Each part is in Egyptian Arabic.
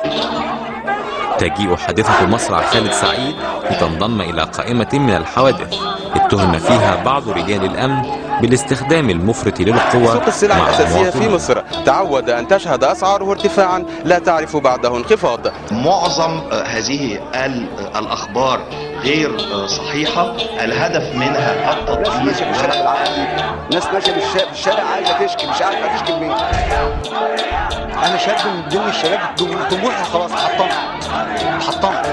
تجيء حادثة مصرع خالد سعيد لتنضم إلى قائمة من الحوادث اتهم فيها بعض رجال الأمن بالاستخدام المفرط للقوة سوق السلع مع الأساسية في المواطنين. مصر تعود أن تشهد أسعاره ارتفاعا لا تعرف بعده انخفاض معظم آه، هذه ال- آه، الأخبار غير آه، صحيحة الهدف منها ناس ماشيه في الشارع التطبيق بالعافيه ناس ماشيه في الشارع, في الشارع عايزه تشكي مش عارفه تشكي منين انا شاب من ضمن الشباب جم- طموحي خلاص حطمت حطمت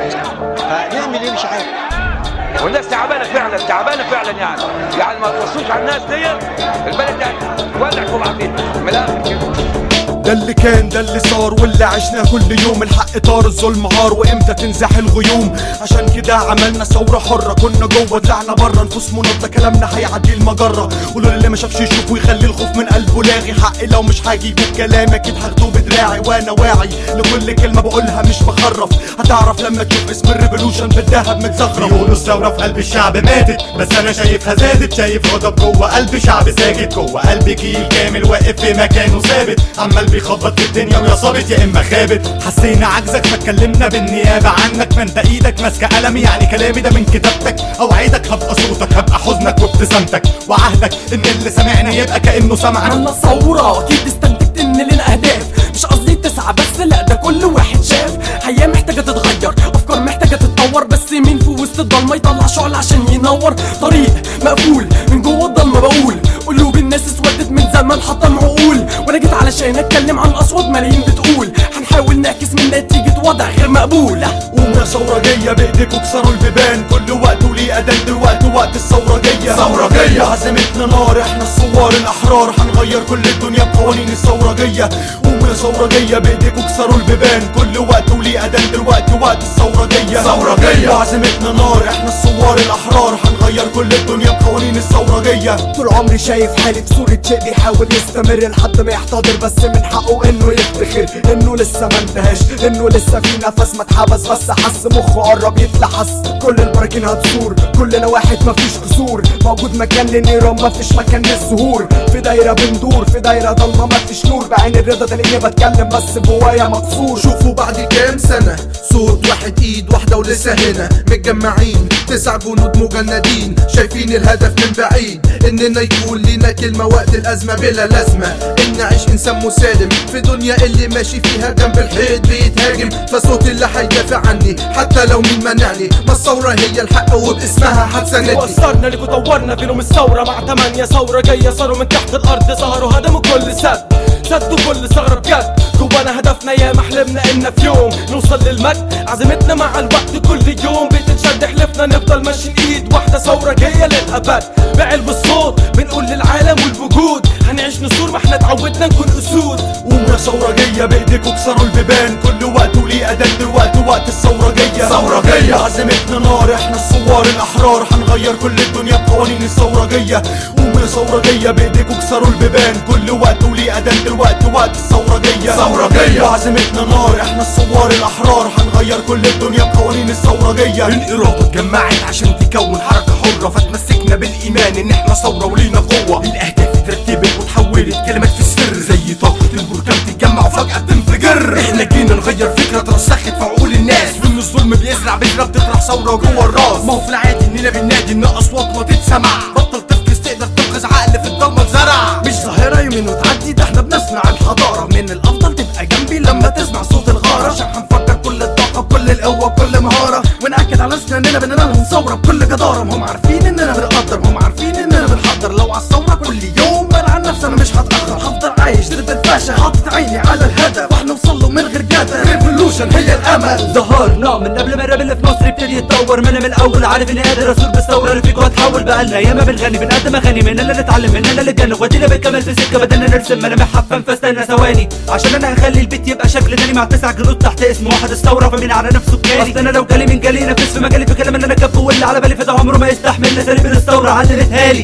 فنعمل ايه مش عارف والناس تعبانه فعلا تعبانه فعلا يعني يعني ما توصوش على الناس ديت البلد دي ولع فوق بعضين من الاخر كده ده اللي كان ده اللي صار واللي عشناه كل يوم الحق طار الظلم عار وامتى تنزح الغيوم عشان كده عملنا ثورة حرة كنا جوه طلعنا بره نفوس منضة كلامنا هيعدي المجرة قولوا اللي ما شافش يشوف ويخلي الخوف من قلبه لاغي حقي لو مش هاجي بكلامي اكيد هاخده بدراعي وانا واعي لكل كلمة بقولها مش بخرف هتعرف لما تشوف اسم الريفولوشن بالذهب متزخرف بيقولوا الثورة في قلب الشعب ماتت بس أنا شايفها زادت شايف غضب جوه قلب شعب ساكت جوه قلب جيل كامل واقف في مكانه ثابت عمال بيخبط في الدنيا ويا صابت يا إما خابت حسينا عجزك فاتكلمنا بالنيابة عنك ما أنت إيدك ماسكة قلمي يعني كلامي ده من كتابتك أوعدك هبقى صوتك هبقى حزنك وابتسامتك وعهدك إن اللي سمعني يبقى كأنه سمعك عملنا ثورة أكيد استنتجت إن لنا أهداف مش قصدي تسعة بس لا ده كل واحد شاف حياة محتاجة تتغير أفكار محتاجة تتطور بس مين في وسط الضلمة يطلع شعل عشان ينور طريق مقفول من جوه الضلمة بقول قلوب الناس اسودت من زمان حطم عقول وانا جيت علشان اتكلم عن اصوات ملايين بتقول هنحاول نعكس من نتيجة وضع غير مقبول قوم يا ثورجية بإيديكوا كسروا البيبان كل وقت وليه أذان دلوقتي وقت الثورجية ثورجية. عزمتنا نار احنا الثوار الأحرار هنغير كل الدنيا بقوانين الثورجية قوم يا ثورجية بإيديكوا كسروا البيبان كل وقت وليه أذان دلوقتي وقت الثورجية ثورجية. عزمتنا نار احنا الثوار الأحرار هنغير كل الدنيا بقوانين الثورجية طول عمري شايف حالة صورة شيء بيحاول يستمر لحد ما يحتضر بس من حقه انه يفتخر انه لسه ما انتهاش انه لسه في نفس ما اتحبس بس حس مخه قرب يتلحس كل البراكين هتثور كلنا واحد مفيش كسور موجود مكان للنيران مفيش مكان للزهور في دايرة بندور في دايرة ضلمة مفيش نور بعين الرضا تلاقيني بتكلم بس جوايا مكسور شوفوا بعد كام سنة صوت واحد ايد واحدة ولسه هنا متجمعين تسع جنود مجندين شايفين الهدف من بعيد اننا يكون لينا كلمة وقت الازمة بلا لازمة ان نعيش انسان مسالم في دنيا اللي ماشي فيها جنب الحيط بيتهاجم فصوت اللي هيدافع عني حتى لو مين منعني ما الثورة هي الحق وباسمها هتساندني وصلنا لكم طورنا فيهم الثورة مع تمانية ثورة جاية صاروا من تحت الأرض ظهروا هدموا كل سد سدوا كل ثغرة بجد جوانا هدفنا يا ما حلمنا إن في يوم نوصل للمجد عزيمتنا مع الوقت كل يوم بتتشد حلفنا نفضل ماشيين ايد واحدة ثورة جاية للأبد بعلم الصوت بنقول للعالم والوجود هنعيش نسور ما احنا اتعودنا نكون أسود قوم يا ثورجية بإيديكوا كسروا البيبان كل وقت وليه أذان دلوقتي وقت الثورجية ثورجية. عزمتنا نار احنا الثوار الأحرار هنغير كل الدنيا بقوانين الثورجية قوم يا ثورجية بإيديكوا كسروا البيبان كل وقت وليه أذان دلوقتي وقت الثورجية ثورجية. عزمتنا نار احنا الثوار الأحرار هنغير كل الدنيا بقوانين الثورجية الإرادة اتجمعت عشان تكون حركة حرة فتمسكنا بالإيمان إن إحنا ثورة ولينا قوة الأهداف اترتبت وتحولت كلمات في السر زي طاقة البركان تتجمع وفجأة تنفجر إحنا جينا نغير فكرة اترسخت في عقول الناس وإن الظلم بيزرع بذرة بتطرح ثورة جوه الراس ما هو في العادي إننا بننادي إن أصواتنا تتسمع بطل تفكس تقدر تنقذ عقل في الضلمة اتزرع مش ظاهرة يومين وتعدي ده احنا بنصنع الحضارة من الأفضل تبقى جنبي لما تسمع صوت الغارة عشان هنفكر كل الطاقة بكل القوة بكل مهارة ونأكد على نفسنا إننا بننال ثورة بكل جدارة هم عارفين إننا بنقدر هم عارفين إننا بنحضر لو على الثورة كل يوم أنا عن نفسي أنا مش هتأخر هفضل عايش ضد الفاشل حاطط عيني على الهدف وهنوصل له من غير جدل ريفولوشن هي الأمل ظهرنا من قبل ما الراب اللي في مصر يبتدي يتطور ما انا من الاول عارف اني قادر اسود بالثوره اللي فيك واتحول بقالنا ياما بنغني بنقدم اغاني مننا اللي نتعلم مننا اللي اتجنن ودينا بنكمل في سكه بدلنا نرسم ملامح حفان فاستنى ثواني عشان انا هخلي البيت يبقى شكل تاني مع تسع جنود تحت اسم واحد الثوره فمين على نفسه بكالي اصل انا لو جالي من جالي نفس في مجالي في كلام اللي انا كبه واللي على بالي فده عمره ما يستحمل اساليب الثوره علمتها لي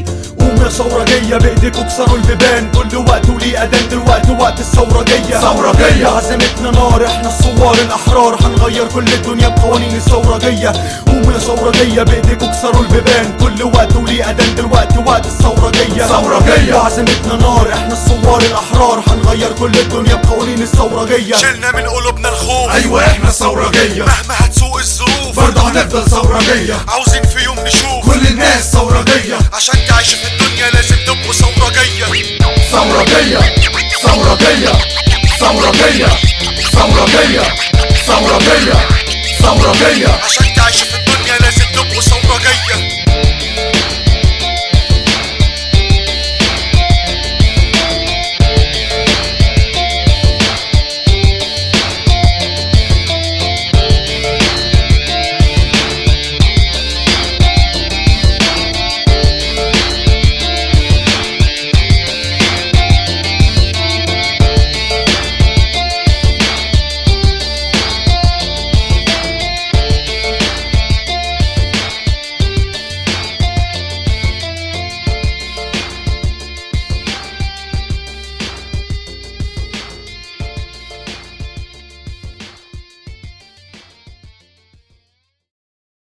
قوم يا ثورجية بايديكوا كسروا البيبان كل وقت وليه اذان دلوقتي وقت الثورجية ثورجية. عزيمتنا نار احنا الثوار الاحرار هنغير كل الدنيا بقوانين الثورجية قوم يا ثورجية بايديكوا كسروا البيبان كل وقت وليه اذان دلوقتي وقت الثورجية ثورجية. عزيمتنا نار احنا الثوار الاحرار هنغير كل الدنيا بقوانين الثورجية شلنا من قلوبنا الخوف ايوه احنا ثورجية مهما هتسوق الظروف برضه هنفضل ثورجية عاوزين في يوم نشوف كل الناس ثورجية عشان تعيش في الدنيا لازم تبقوا ثورجية ثورجية ثورجية ثورجية ثورجية ثورجية ثورجية عشان